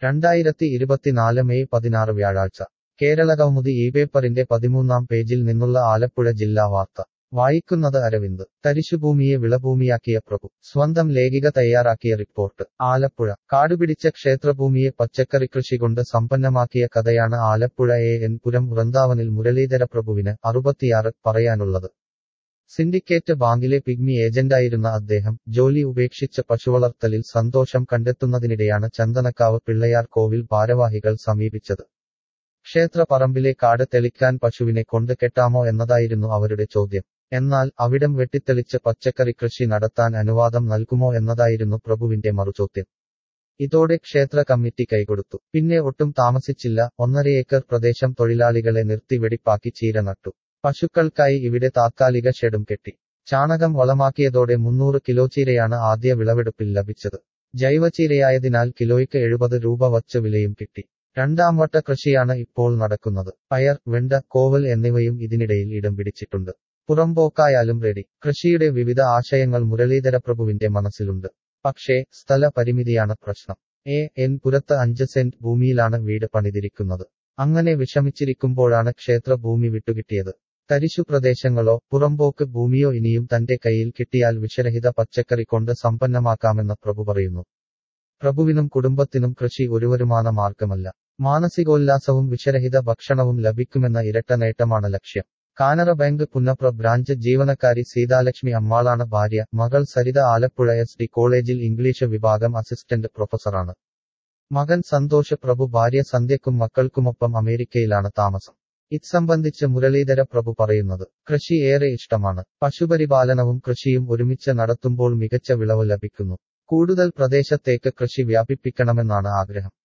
രണ്ടായിരത്തി ഇരുപത്തിനാല് മെയ് പതിനാറ് വ്യാഴാഴ്ച കേരളകൗമുദി ഈ പേപ്പറിന്റെ പതിമൂന്നാം പേജിൽ നിന്നുള്ള ആലപ്പുഴ ജില്ലാ വാർത്ത വായിക്കുന്നത് അരവിന്ദ് തരിശുഭൂമിയെ വിളഭൂമിയാക്കിയ പ്രഭു സ്വന്തം ലേഖിക തയ്യാറാക്കിയ റിപ്പോർട്ട് ആലപ്പുഴ കാടുപിടിച്ച ക്ഷേത്രഭൂമിയെ പച്ചക്കറി കൃഷി കൊണ്ട് സമ്പന്നമാക്കിയ കഥയാണ് ആലപ്പുഴ എ എൻ പുരം വൃന്ദാവനിൽ മുരളീധര പ്രഭുവിന് അറുപത്തിയാറ് പറയാനുള്ളത് സിൻഡിക്കേറ്റ് ബാങ്കിലെ പിഗ്മി ഏജന്റായിരുന്ന അദ്ദേഹം ജോലി ഉപേക്ഷിച്ച് പശുവളർത്തലിൽ സന്തോഷം കണ്ടെത്തുന്നതിനിടെയാണ് ചന്ദനക്കാവ് പിള്ളയാർ കോവിൽ ഭാരവാഹികൾ സമീപിച്ചത് ക്ഷേത്രപറമ്പിലെ കാട് തെളിക്കാൻ പശുവിനെ കൊണ്ട് കെട്ടാമോ എന്നതായിരുന്നു അവരുടെ ചോദ്യം എന്നാൽ അവിടം വെട്ടിത്തെളിച്ച് പച്ചക്കറി കൃഷി നടത്താൻ അനുവാദം നൽകുമോ എന്നതായിരുന്നു പ്രഭുവിന്റെ മറുചോദ്യം ഇതോടെ ക്ഷേത്ര കമ്മിറ്റി കൈകൊടുത്തു പിന്നെ ഒട്ടും താമസിച്ചില്ല ഒന്നര ഏക്കർ പ്രദേശം തൊഴിലാളികളെ നിർത്തി വെടിപ്പാക്കി ചീര നട്ടു പശുക്കൾക്കായി ഇവിടെ താത്കാലിക ഷെഡും കെട്ടി ചാണകം വളമാക്കിയതോടെ മുന്നൂറ് കിലോ ചീരയാണ് ആദ്യ വിളവെടുപ്പിൽ ലഭിച്ചത് ജൈവചീരയായതിനാൽ കിലോയ്ക്ക് എഴുപത് രൂപ വച്ച് വിലയും കിട്ടി രണ്ടാം വട്ട കൃഷിയാണ് ഇപ്പോൾ നടക്കുന്നത് പയർ വെണ്ട കോവൽ എന്നിവയും ഇതിനിടയിൽ ഇടം പിടിച്ചിട്ടുണ്ട് പുറംപോക്കായാലും റെഡി കൃഷിയുടെ വിവിധ ആശയങ്ങൾ മുരളീധര പ്രഭുവിന്റെ മനസ്സിലുണ്ട് പക്ഷേ സ്ഥല പരിമിതിയാണ് പ്രശ്നം എ എൻ പുരത്ത് അഞ്ച് സെന്റ് ഭൂമിയിലാണ് വീട് പണിതിരിക്കുന്നത് അങ്ങനെ വിഷമിച്ചിരിക്കുമ്പോഴാണ് ക്ഷേത്ര ഭൂമി വിട്ടുകിട്ടിയത് തരിശു പ്രദേശങ്ങളോ പുറംപോക്ക് ഭൂമിയോ ഇനിയും തന്റെ കയ്യിൽ കിട്ടിയാൽ വിഷരഹിത പച്ചക്കറി കൊണ്ട് സമ്പന്നമാക്കാമെന്ന് പ്രഭു പറയുന്നു പ്രഭുവിനും കുടുംബത്തിനും കൃഷി ഒരു വരുമാന മാർഗമല്ല മാനസികോല്ലാസവും വിഷരഹിത ഭക്ഷണവും ലഭിക്കുമെന്ന ഇരട്ട നേട്ടമാണ് ലക്ഷ്യം കാനറ ബാങ്ക് പുന്നപ്ര ബ്രാഞ്ച് ജീവനക്കാരി സീതാലക്ഷ്മി അമ്മാളാണ് ഭാര്യ മകൾ സരിത ആലപ്പുഴ എസ് ഡി കോളേജിൽ ഇംഗ്ലീഷ് വിഭാഗം അസിസ്റ്റന്റ് പ്രൊഫസറാണ് മകൻ സന്തോഷ് പ്രഭു ഭാര്യ സന്ധ്യക്കും മക്കൾക്കുമൊപ്പം അമേരിക്കയിലാണ് താമസം ഇത് സംബന്ധിച്ച് മുരളീധര പ്രഭു പറയുന്നത് കൃഷി ഏറെ ഇഷ്ടമാണ് പശുപരിപാലനവും കൃഷിയും ഒരുമിച്ച് നടത്തുമ്പോൾ മികച്ച വിളവ് ലഭിക്കുന്നു കൂടുതൽ പ്രദേശത്തേക്ക് കൃഷി വ്യാപിപ്പിക്കണമെന്നാണ് ആഗ്രഹം